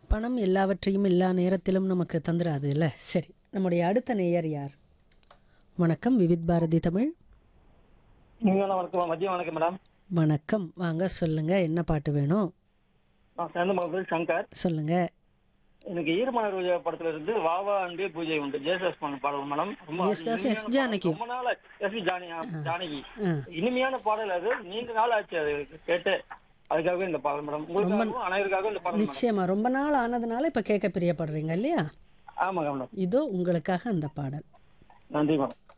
பணம் எல்லாவற்றையும் எல்லா நேரத்திலும் நமக்கு தந்துராது இல்ல சரி நம்முடைய அடுத்த நேயர் யார் வணக்கம் விவித் பாரதி தமிழ் நீங்க வணக்கம் மதியம் வணக்கம் மேடம் வணக்கம் வாங்க சொல்லுங்க என்ன பாட்டு வேணும் நான் சேர்ந்த மகள் சங்கர் சொல்லுங்க எனக்கு ஈரமான ரோஜா படத்துல இருந்து வாவா அன்பே பூஜை உண்டு ஜெயசாஸ் பண்ண பாடல் மேடம் ரொம்ப ஜெயசுதாஸ், எஸ். இனிமையான ஜானகி. பாடல். ரொம்ப நாள் எஸ் பி ஜானகி ஆ, ஜானகி ஆ, இனிமையான பாடல் அது நீண்ட நாள் ஆச்சு அது கேட்டு அதுக்காகவே இந்த பாடல் மேடம் உங்களுக்காகவும் அனைவருக்காகவும் இந்த பாடல் மேடம் நிச்சயமா ரொம்ப நாள் ஆனதுனால இப்ப கேட்க பிரியப்படுறீங்க இல்லையா ஆமாங்க மேடம் இதோ உங்களுக்காக அந்த பாடல் நன்றி மேடம்